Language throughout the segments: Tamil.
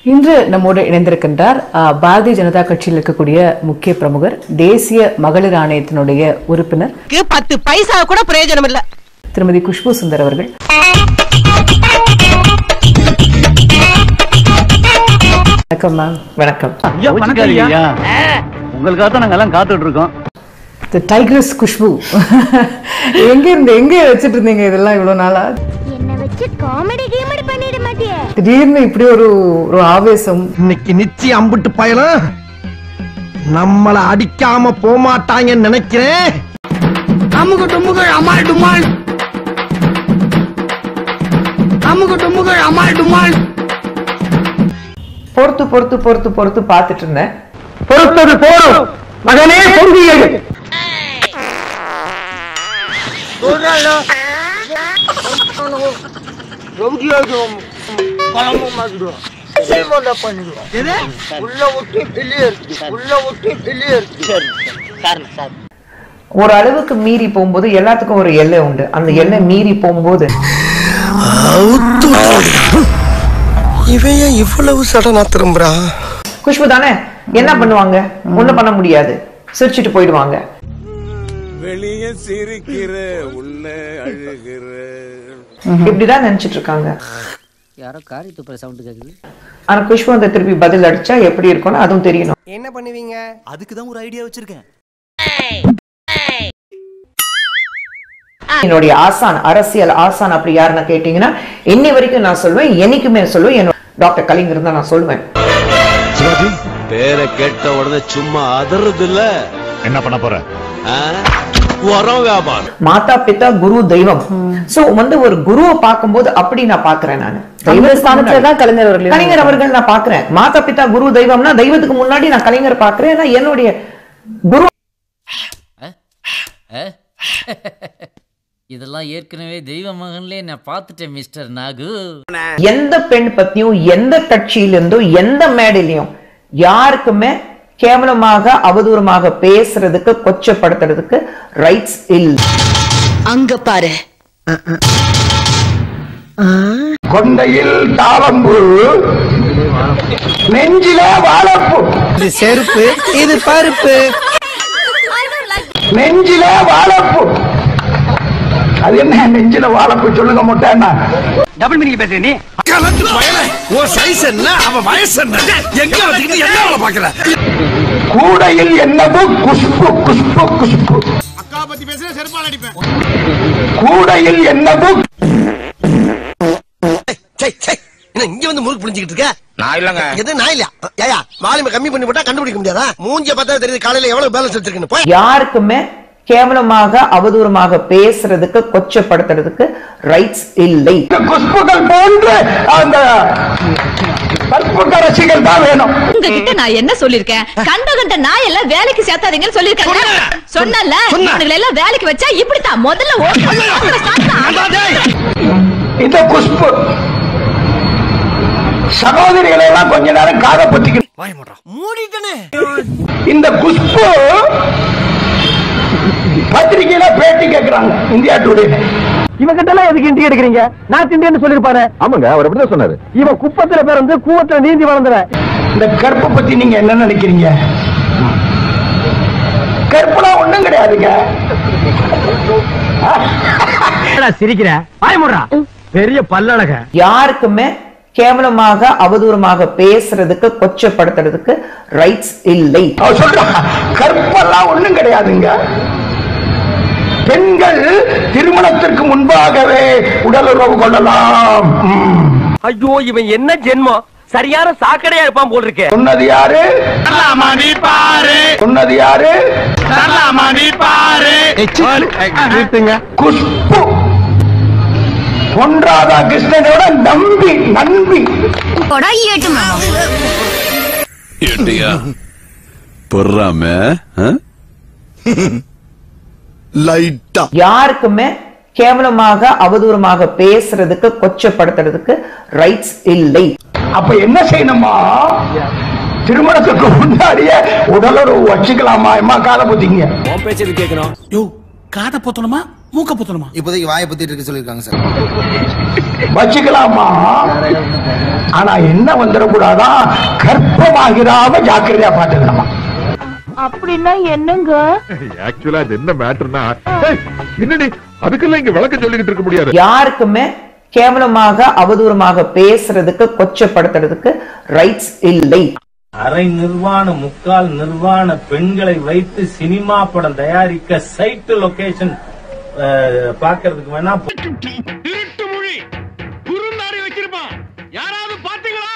இன்று நம்மோடு இணைந்திருக்கின்றார் அஹ், பாரதிய ஜனதா கட்சியில் இருக்கக்கூடிய முக்கிய பிரமுகர் தேசிய மகளிர் ஆணையத்தினுடைய உறுப்பினர் பத்து பைசா கூட பிரயோஜனம் இல்ல திருமதி குஷ்பு சுந்தர் அவர்கள் வணக்கம் மேம் வணக்கம் ஐயா உங்களுக்காக தான் நாங்க எல்லாம் காத்துட்டு இருக்கோம் தி டைக்ரஸ் குஷ்பு எங்க இருந்து எங்க வச்சிட்டு இருந்தீங்க இதெல்லாம் இவ்வளவு நாளா என்ன வச்சு காமெடி கீமெடி பண்ணிட மாட்டியே திடீர்னு இப்படி ஒரு ஒரு ஆவேசம் இன்னைக்கு நிச்சயம் அம்பிட்டு பயலாம் நம்மள அடிக்காம போமாட்டாங்கன்னு நினைக்கிறேன் அமுக டுமுக அமால் டுமால் அமுக டுமுக அமால் டுமால் பொறுத்து பொறுத்து பொறுத்து பொறுத்து பார்த்துட்டு இருந்தேன் பொறுத்தது போரும் மகனே பொருந்தியது ஒரு அளவுக்கு மீறி போகும்போது எல்லாத்துக்கும் ஒரு எல்லை உண்டு அந்த எல்லை மீறி போகும்போது இவன் ஏன் இவ்வளவு சடனா திரும்புறா குஷ்பு தானே என்ன பண்ணுவாங்க ஒண்ணும் பண்ண முடியாது சிரிச்சிட்டு போயிடுவாங்க வெளிய சிரிக்கிற உள்ள அழுகிற இப்படிதான் நினைச்சிட்டு இருக்காங்க யாரோ காரி துப்புற சவுண்ட் கேக்குது ஆனா குஷ்பு அந்த திருப்பி பதில் அடிச்சா எப்படி இருக்கும்னு அதுவும் தெரியணும் என்ன பண்ணுவீங்க அதுக்கு தான் ஒரு ஐடியா வச்சிருக்கேன் என்னுடைய ஆசான் அரசியல் ஆசான் அப்படி யாருன்னு கேட்டீங்கன்னா இன்னி வரைக்கும் நான் சொல்லுவேன் என்னைக்குமே சொல்லுவேன் என்னோட டாக்டர் கலைஞர் தான் நான் சொல்லுவேன் பேரை கேட்ட உடனே சும்மா அதறது இல்ல என்ன பண்ண போற உரம் வியாபாரம் மாதா பிதா குரு தெய்வம் சோ வந்து ஒரு குருவை பார்க்கும்போது அப்படி நான் பாக்குறேன் நான் ஸ்தானத்துலதான் கலைஞர் அவர்கள் கலைஞர் அவர்கள் நான் பாக்குறேன் மாதா பிதா குரு தெய்வம்னா தெய்வத்துக்கு முன்னாடி நான் கலைஞர் பாக்குறேன் ஏன்னா என்னுடைய குரு இதெல்லாம் ஏற்கனவே தெய்வ மகன்லயே நான் பார்த்துட்டேன் மிஸ்டர் நாகு எந்த பெண் பத்தியும் எந்த கட்சியில இருந்தும் எந்த மேடையிலையும் யாருக்குமே கேவலமாக அவதூறமாக பேசுறதுக்கு கொச்சப்படுத்துறதுக்கு ரைட்ஸ் இல்ல அங்க பாரு கொண்டையில் தாளம்பு நெஞ்சில வாழப்பு இது செருப்பு இது பருப்பு நெஞ்சில வாழப்பு அது என்ன நெஞ்சில வாழப்பு சொல்லுங்க முட்டேன்னா டபுள் மீனிங் பேசுற நீ கலந்து பயல உன் சைஸ் என்ன அவன் வயசு என்ன எங்க வச்சுக்கிட்டு என்ன வேலை பாக்குற கூடையில் என்னது குஷ்பு குஷ்பு குஷ்பு அக்கா பத்தி பேசுற செருப்பால் அடிப்பேன் கூடையில் என்னது இங்க வந்து முறுக்கு புரிஞ்சுக்கிட்டு இருக்க நான் இல்லங்க எது நான் இல்ல ஏயா வால்யூம் கம்மி பண்ணி போட்டா கண்டுபிடிக்க முடியாதா மூஞ்சிய பார்த்தா தெரியுது காலையில எவ்வளவு பேலன்ஸ் வச்சிருக்குன்னு போய் யாருக்குமே கேவலமாக அவதூறமாக பேசுறதுக்கு கொச்சப்படுத்துறதுக்கு ரைட்ஸ் இல்லை குஷ்புகள் போன்று அந்த கற்புக்க ரசிகர் தான் வேணும் உங்ககிட்ட நான் என்ன சொல்லிருக்கேன் கண்ட கண்ட நாய் எல்லாம் வேலைக்கு சேர்த்தாதீங்கன்னு சொல்லிருக்கேன் சொன்னல இவனுங்களை எல்லாம் வேலைக்கு வச்சா இப்படித்தான் முதல்ல ஓட்டு இந்த குஷ்பு சகோதரிகளை எல்லாம் கொஞ்ச நேரம் காத பத்திக்கணும் இந்த குஷ்பு பத்திரிகையில பேட்டி கேட்கிறாங்க இந்தியா டுடே இவன் கிட்ட எல்லாம் எதுக்கு இண்டி எடுக்கிறீங்க நான் இந்தியன்னு சொல்லிருப்பாரு ஆமாங்க அவர் அப்படிதான் சொன்னாரு இவன் குப்பத்துல பேர் வந்து கூவத்துல நீந்தி வளர்ந்தவன் இந்த கற்பை பத்தி நீங்க என்ன நினைக்கிறீங்க கற்பனா ஒண்ணும் கிடையாதுங்க சிரிக்கிற பாயமுடுறா பெரிய பல்லழக யாருக்குமே கேவலமாக அவதூறமாக பேசுறதுக்கு கொச்சப்படுத்துறதுக்கு ரைட்ஸ் இல்லை அவ சொல்றா கற்பெல்லாம் ஒண்ணும் கிடையாதுங்க பெண்கள் திருமணத்திற்கு முன்பாகவே உடலுறவு கொள்ளலாம் ம். ஐயோ இவன் என்ன ஜென்மம் சரியான சாக்கடையா இருப்பான் போல் இருக்கே சொன்னது யாரு சொன்னது யாரு குஷ்பு பொன் ராதாகிருஷ்ணனோட நம்பி நம்பி ஏட்டியா பொறாம லைட்டா யாருக்குமே கேவலமாக அவதூறமாக பேசுறதுக்கு கொச்சப்படுத்துறதுக்கு ரைட்ஸ் இல்லை அப்ப என்ன செய்யணுமா திருமணத்துக்கு முன்னாடியே உடலுறவு வச்சுக்கலாமா எம்மா காலை புத்திங்க யோ காதை பொத்தணுமா மூக்க புத்தணுமா இப்போதைக்கு வாயை பத்திட்டு இருக்க சொல்லியிருக்காங்க சார் வச்சுக்கலாமா ஆனா என்ன வந்துடக்கூடாதா கர்ப்பமாகிறாம ஜாக்கிரதையா பாத்துக்கணுமா அப்படின்னா என்னங்க ஆக்சுவலா அது என்ன மேட்டர்னா என்னடி அதுக்கெல்லாம் இங்க விளக்கம் சொல்லிக்கிட்டு இருக்க முடியாது யாருக்குமே கேவலமாக அவதூறமாக பேசுறதுக்கு கொச்சப்படுத்துறதுக்கு ரைட்ஸ் இல்லை அரை நிர்வாண முக்கால் நிர்வாண பெண்களை வைத்து சினிமா படம் தயாரிக்க சைட் லொகேஷன் பாக்குறதுக்கு வேணா திருட்டு மொழி குறுந்தாரி வச்சிருப்பான் யாராவது பாத்தீங்களா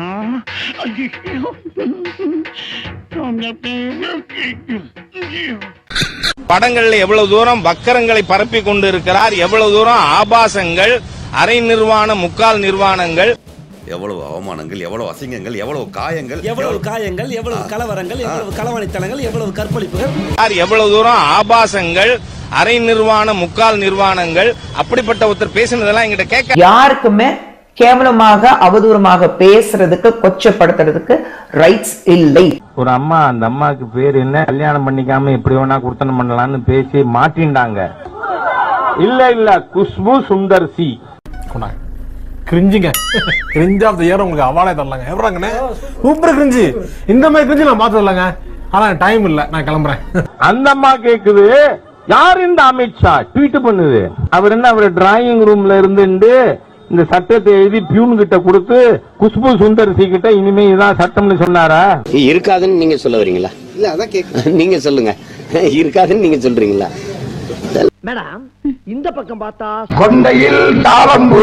படங்கள்ல எவ்வளவு தூரம் வக்கரங்களை பரப்பி கொண்டு இருக்கிறார் எவ்வளவு தூரம் ஆபாசங்கள் அரை நிர்வாண முக்கால் நிர்வாணங்கள் எவ்வளவு அவமானங்கள் எவ்வளவு அசிங்கங்கள் எவ்வளவு காயங்கள் எவ்வளவு காயங்கள் எவ்வளவு கலவரங்கள் எவ்வளவு களவாணித்தனங்கள் எவ்வளவு கற்பழிப்புகள் யார் எவ்வளவு தூரம் ஆபாசங்கள் அரை நிர்வாண முக்கால் நிர்வாணங்கள் அப்படிப்பட்ட ஒருத்தர் பேசினதெல்லாம் எங்கிட்ட கேட்க யாருக்குமே கேவலமாக அவதூறமாக பேசுறதுக்கு கொச்சப்படுத்துறதுக்கு ரைட்ஸ் இல்லை ஒரு அம்மா அந்த அம்மாக்கு பேர் என்ன கல்யாணம் பண்ணிக்காம எப்படி வேணா குடுத்தனம் பண்ணலாம்னு பேசி மாட்டின்டாங்க இல்ல இல்ல குஷ்பு சுந்தர் சி கிரிஞ்சுங்க கிரிஞ்ச் ஆஃப் த இயர் உங்களுக்கு அவார்டே தரலாங்க எவ்வளோங்கண்ணே சூப்பர் கிரிஞ்சு இந்த மாதிரி கிரிஞ்சு நான் பார்த்து வரலங்க ஆனா டைம் இல்ல நான் கிளம்புறேன் அந்த அம்மா கேக்குது யார் இந்த அமித்ஷா ட்வீட் பண்ணுது அவர் என்ன அவர் டிராயிங் ரூம்ல இருந்துட்டு இந்த சட்டத்தை எழுதி பியூன் கிட்ட கொடுத்து குஷ்பு சுந்தர் சி கிட்ட இனிமே இதான் சட்டம்னு சொன்னாரா இருக்காதுன்னு நீங்க சொல்ல வரீங்களா இல்ல அதான் கேட்க நீங்க சொல்லுங்க இருக்காதுன்னு நீங்க சொல்றீங்களா மேடம் இந்த பக்கம் பார்த்தா கொண்டையில் தாளம்பு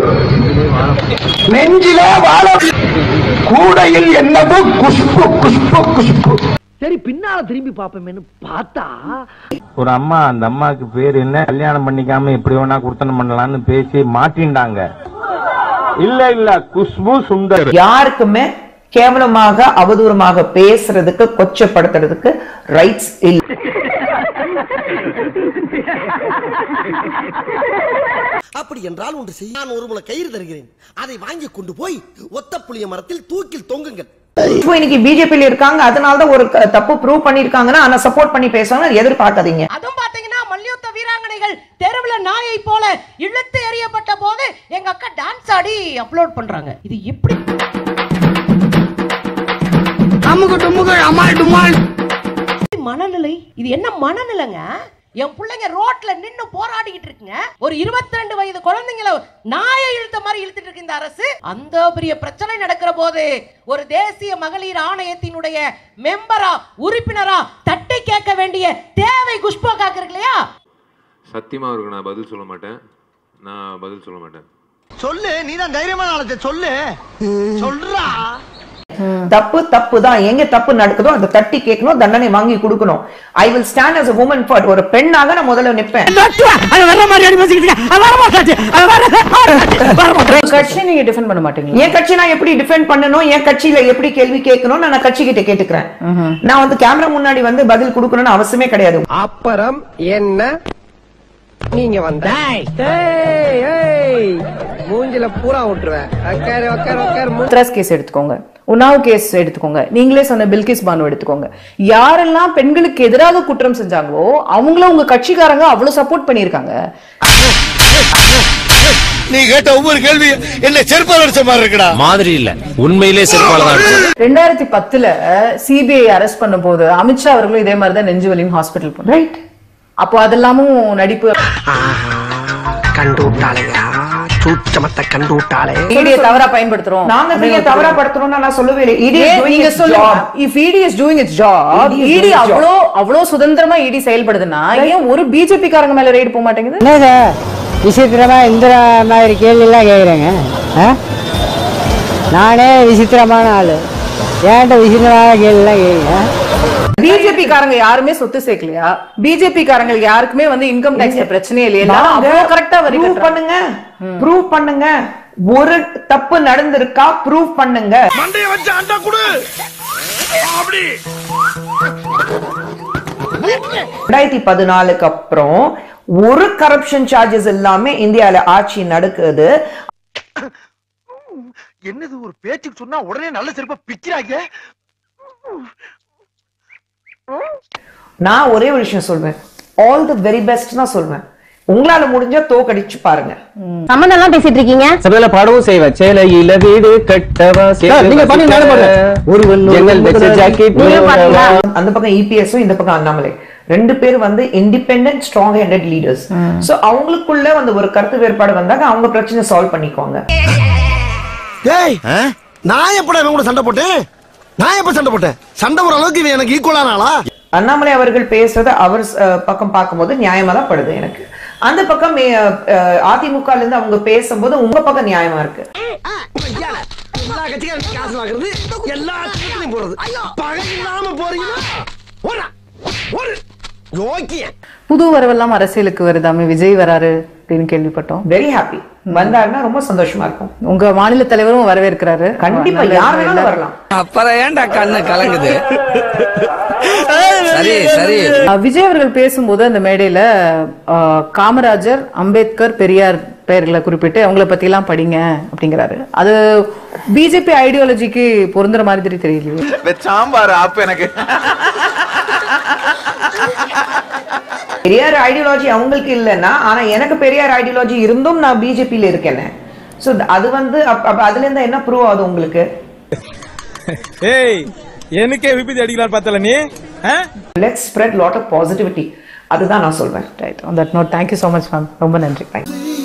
நெஞ்சிலே வாழ கூடையில் என்னது குஷ்பு குஷ்பு குஷ்பு சரி பின்னால திரும்பி பாப்போமேன்னு பார்த்தா ஒரு அம்மா அந்த அம்மாக்கு பேர் என்ன கல்யாணம் பண்ணிக்காம எப்படி வேணா குடுத்தனம் பண்ணலாம்னு பேசி மாட்டின்டாங்க இல்ல இல்ல குஷ்பு சுந்தர் யாருக்குமே கேவலமாக அவதூறமாக பேசுறதுக்கு கொச்சப்படுத்துறதுக்கு ரைட்ஸ் இல்லை அப்படி என்றால் ஒன்று செய்ய நான் ஒரு முளை கயிறு தருகிறேன் அதை வாங்கி கொண்டு போய் ஒத்த புளிய மரத்தில் தூக்கில் தொங்குங்கள் இப்போ இன்னைக்கு பிஜேபியில் இருக்காங்க அதனால தான் ஒரு க- தப்பு ப்ரூவ் பண்ணிருக்காங்கன்னா ஆனா சப்போர்ட் பண்ணி பேசுவாங்க எதிர்பார்க்காதீங்க அதுவும் பாத்தீங்கன்னா மல்யுத்த வீராங்கனைகள் தெருவுல நாயை போல இழுத்து எறியப்பட்ட போது எங்க அக்கா டான்ஸ் ஆடி அப்லோட் பண்றாங்க இது எப்படி அமுகு டுமுகு அமால் டுமால் மனநிலை இது என்ன மனநிலைங்க என் பிள்ளைங்க ரோட்ல நின்னு போராடிக்கிட்டு இருக்குங்க ஒரு 22 வயது குழந்தைங்கள நாயை இழுத்த மாதிரி இழுத்துட்டு இருக்கு இந்த அரசு அந்த பெரிய பிரச்சனை நடக்கிற போது ஒரு தேசிய மகளிர் ஆணையத்தினுடைய மெம்பரா உறுப்பினரா தட்டி கேட்க வேண்டிய தேவை குஷ்பா காக்கு இல்லையா சத்தியமா இருக்கு நான் பதில் சொல்ல மாட்டேன் நான் பதில் சொல்ல மாட்டேன் சொல்லு நீ தான் தைரியமான ஆளத்தை சொல்லு சொல்றா தப்பு தப்பு தான் எங்க தப்பு நடக்குதோ அதை தட்டி கேட்கணும் தண்டனை வாங்கி கொடுக்கணும் I will stand as a woman for ஒரு பெண்ணாக நான் முதல்ல நிப்பேன் கட்சியை நீங்க டிஃபெண்ட் பண்ண மாட்டீங்க என் கட்சி நான் எப்படி டிஃபெண்ட் பண்ணணும் என் கட்சியில எப்படி கேள்வி கேட்கணும் நான் கட்சி கிட்ட கேட்டுக்கிறேன் நான் வந்து கேமரா முன்னாடி வந்து பதில் கொடுக்கணும்னு அவசியமே கிடையாது அப்புறம் என்ன நீங்க வந்த மூஞ்சில பூரா விட்டுருவேன் உட்காரு உட்காரு உட்காரு முத்ராஸ் கேஸ் எடுத்துக்கோங்க உன்னாவ் கேஸ் எடுத்துக்கோங்க நீங்களே சொன்ன பில்கிஸ் பானு எடுத்துக்கோங்க யாரெல்லாம் பெண்களுக்கு எதிராக குற்றம் செஞ்சாங்களோ அவங்கள உங்க கட்சிக்காரங்க அவ்வளவு சப்போர்ட் பண்ணிருக்காங்க நீ கேட்ட ஒவ்வொரு கேள்வி என்ன செருப்பால் அடிச்ச மாதிரி இருக்குடா மாதிரி இல்ல உண்மையிலே செருப்பால தான் அடிச்சது. ரெண்டாயிரத்தி பத்துல சிபிஐ அரெஸ்ட் பண்ணும்போது அமித்ஷா அவர்களும் இதே மாதிரி தான் நெஞ்சு வலியும் ஹாஸ்பிட்டல் போனாங்க ரைட் அப்போ அதெல்லாமும் நடிப்பு கண்டு விட்டாளையா சூச்சமத்தை கண்டு விட்டாளே இடியை தவறா பயன்படுத்துறோம் நாங்க இடியை தவறா படுத்துறோம்னா நான் சொல்லவே இல்லை இடி நீங்க சொல்லுங்க if ED is doing its job ED is இடி doing its அவ்வளோ அவ்வளோ சுதந்திரமா இடி செயல்படுதுன்னா ஏன் ஒரு பிஜேபி காரங்க மேல ரைடு போக மாட்டேங்குது என்ன சார் விசித்திரமா இந்த மாதிரி கேள்வியெல்லாம் கேட்குறேங்க நானே விசித்திரமான ஆளு ஏன்ட்ட விசித்திரமான கேள்வியெல்லாம் கேட்குறேன் பிஜேபி காரங்க யாருமே சொத்து சேர்க்கலையா பிஜேபி காரங்க யாருக்குமே வந்து இன்கம் டாக்ஸ் பிரச்சனையே இல்லையா நாங்க அவ்வளவு கரெக்டா வரி prove கட்டுறாங்க. பண்ணுங்க ப்ரூவ் பண்ணுங்க ஒரு தப்பு நடந்திருக்கா ப்ரூவ் பண்ணுங்க மண்டைய வச்சு அண்டா குடு அப்படி ரெண்டாயிரத்தி பதினாலுக்கு அப்புறம் ஒரு கரப்ஷன் சார்ஜஸ் எல்லாமே இந்தியால ஆட்சி நடக்குது என்னது ஒரு பேச்சுக்கு சொன்னா உடனே நல்ல செருப்பா பிக்கிறாங்க நான் ஒரே ஒரு விஷயம் சொல்வேன் ஆல் தி வெரி பெஸ்ட் தான் சொல்வேன் உங்களால முடிஞ்சா தோக்கடிச்சு பாருங்க சம்மந்தம் எல்லாம் பேசிட்டு இருக்கீங்க சபையில பாடவும் செய்வேன் சேலையில வீடு கட்டவா சார், நீங்க பண்ணி நானே பாடுறேன். ஒருவன் ஜன்னல் வச்ச ஜாக்கெட் அந்த பக்கம் இபிஎஸும் இந்த பக்கம் அண்ணாமலை ரெண்டு பேர் வந்து independent strong handed leaders so அவங்களுக்குள்ள வந்து ஒரு கருத்து வேறுபாடு வந்தாங்க அவங்க பிரச்சனை சால்வ் பண்ணிக்குவாங்க டேய் நான் எப்படா இவன் கூட சண்டை போட்டேன் நான் எப்ப சண்டை போட்டேன் சண்டை ஒரு அளவுக்கு இவன் எனக்கு ஈக்குவலான ஆளா அண்ணாமலை அவர்கள் பேசுறத அவர் அஹ், பக்கம் பார்க்கும்போது நியாயமா தான் படுது எனக்கு அந்த பக்கம் அதிமுக இருந்து அவங்க பேசும்போது உங்க பக்கம் நியாயமா இருக்கு எல்லா கட்சிக்காரும் காசு வாங்குறது எல்லா கட்சிகளையும் போறது பகை இல்லாம போறீங்கன்னா ஓடா ஓடு யோக்கிய புது வரவெல்லாம் அரசியலுக்கு வருதாமே விஜய் வராரு அப்படின்னு கேள்விப்பட்டோம் வெரி ஹாப்பி வந்தாருன்னா ரொம்ப சந்தோஷமா இருக்கும் உங்க மாநில தலைவரும் வரவேற்கிறாரு கண்டிப்பா யார் வேணாலும் வரலாம் அப்புறம் ஏன்டா கண்ணு கலங்குது சரி சரி அஹ் விஜய் அவர்கள் பேசும்போது அந்த மேடையில அஹ், காமராஜர் அம்பேத்கர் பெரியார் பெயர்களை குறிப்பிட்டு அவங்கள பத்தி எல்லாம் படிங்க அப்படிங்கிறாரு அது பிஜேபி ஐடியாலஜிக்கு பொருந்துற மாதிரி தெரியலையே சாம்பார் ஆப்பு எனக்கு பெரியார் ஐடியாலஜி அவங்களுக்கு இல்லைன்னா ஆனா எனக்கு பெரியார் ஐடியாலஜி இருந்தும் நான் பிஜேபியில இருக்கேன் சோ அது வந்து அப்ப- அப்ப அதுல இருந்தா என்ன ப்ரூவ் ஆகுது உங்களுக்கு ஏய் எனக்கே விபத்து அடிக்கலாம் பார்த்தல நீ let's spread lot of positivity அதுதான் நான் சொல்வேன் right on that note thank you so much ma'am ரொம்ப நன்றி தேங்க்யூ